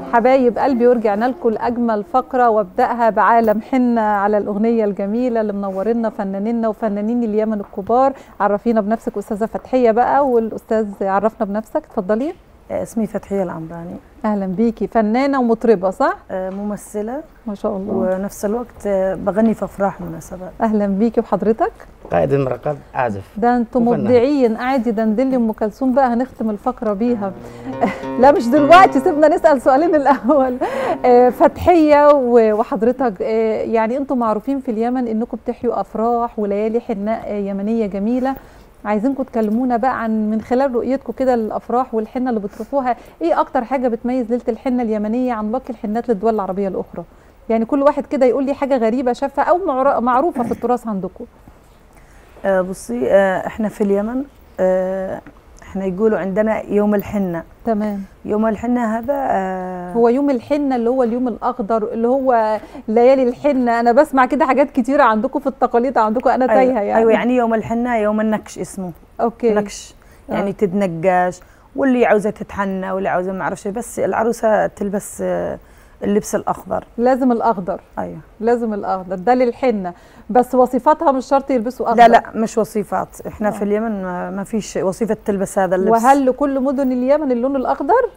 حبايب قلبي ورجعنا لكم لاجمل فقره وابداها بعالم حنه على الاغنيه الجميله اللي منورنا فنانينا وفنانين اليمن الكبار عرفينا بنفسك استاذه فتحيه بقى والاستاذ عرفنا بنفسك اتفضلي اسمي فتحيه العمراني اهلا بيكي فنانه ومطربه صح آه، ممثله ما شاء الله ونفس الوقت آه، بغني في افراح مناسبات اهلا بيكي وحضرتك قائد مرقب عازف ده انتم وفنان. مبدعين قاعد يدندن لي ام كلثوم بقى هنختم الفقره بيها لا مش دلوقتي سيبنا نسال سؤالين الاول آه، فتحيه و- وحضرتك آه، يعني انتم معروفين في اليمن انكم بتحيوا افراح وليالي حناء آه، يمنيه جميله عايزينكم تكلمونا بقى عن من خلال رؤيتكم كده للافراح والحنه اللي بتروحوها ايه اكتر حاجه بتميز ليله الحنه اليمنيه عن باقي الحنات للدول العربيه الاخرى يعني كل واحد كده يقول لي حاجه غريبه شافها او معر- معروفه في التراث عندكم آه، بصي آه، احنا في اليمن آه، احنا يقولوا عندنا يوم الحنه تمام يوم الحنه هذا آه، هو يوم الحنه اللي هو اليوم الاخضر اللي هو ليالي الحنه انا بسمع كده حاجات كتيره عندكم في التقاليد عندكم انا تايهه أيوة, يعني ايوه يعني يوم الحنه يوم النكش اسمه اوكي نكش يعني آه. تتنقش واللي عاوزه تتحنى واللي عاوزه ما اعرفش بس العروسه تلبس آه، اللبس الاخضر لازم الاخضر ايوه لازم الاخضر ده للحنه بس وصفاتها مش شرط يلبسوا اخضر لا لا مش وصيفات احنا آه. في اليمن ما ما فيش وصيفه تلبس هذا اللبس وهل لكل مدن اليمن اللون الاخضر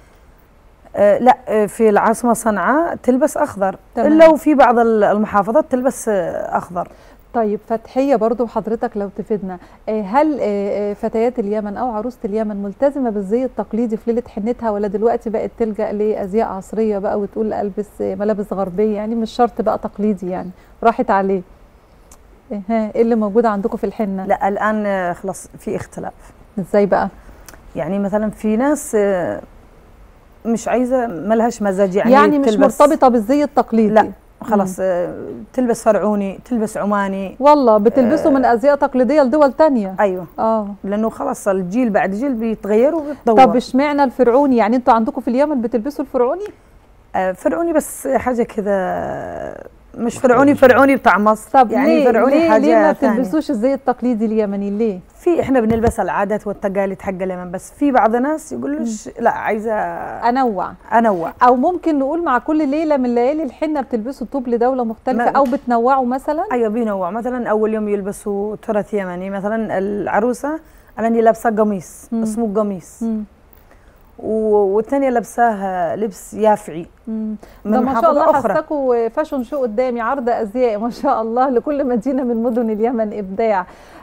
آه لا آه، في العاصمه صنعاء تلبس اخضر تمام. الا وفي بعض ال- المحافظات تلبس آه، اخضر طيب فتحيه برضو حضرتك لو تفيدنا آه، هل آه، آه، فتيات اليمن او عروسه اليمن ملتزمه بالزي التقليدي في ليله حنتها ولا دلوقتي بقت تلجا لازياء عصريه بقى وتقول البس آه، ملابس غربيه يعني مش شرط بقى تقليدي يعني راحت عليه إيه، ها ايه اللي موجود عندكم في الحنه لا الان آه، خلاص في اختلاف ازاي بقى يعني مثلا في ناس آه، مش عايزه ما لهاش مزاج يعني, يعني, يعني مش تلبس مرتبطه بالزي التقليدي لا. خلاص آه، تلبس فرعوني تلبس عماني والله بتلبسوا من ازياء تقليديه لدول تانية ايوه اه لانه خلاص الجيل بعد جيل بيتغير وبيتطور طب اشمعنى الفرعوني يعني انتوا عندكم في اليمن بتلبسوا الفرعوني آه، فرعوني بس حاجه كذا مش فرعوني فرعوني بتاع مصر طب يعني ليه فرعوني ليه, حاجه ليه ما ثانية. بتلبسوش الزي التقليدي اليمني ليه في احنا بنلبس العادات والتقاليد حق اليمن بس في بعض الناس يقولوش لا عايزه انوع انوع او ممكن نقول مع كل ليله من ليالي الحنه بتلبسوا طوب لدوله مختلفه ما- او بتنوعوا مثلا ايوه بينوع مثلا اول يوم يلبسوا تراث يمني مثلا العروسه انا لابسه قميص مم. اسمه قميص مم. و- والثانيه لابساه لبس يافعي مم. من ده ما شاء محافظة الله أخرى. حساكوا فاشون شو قدامي عرض ازياء ما شاء الله لكل مدينه من مدن اليمن ابداع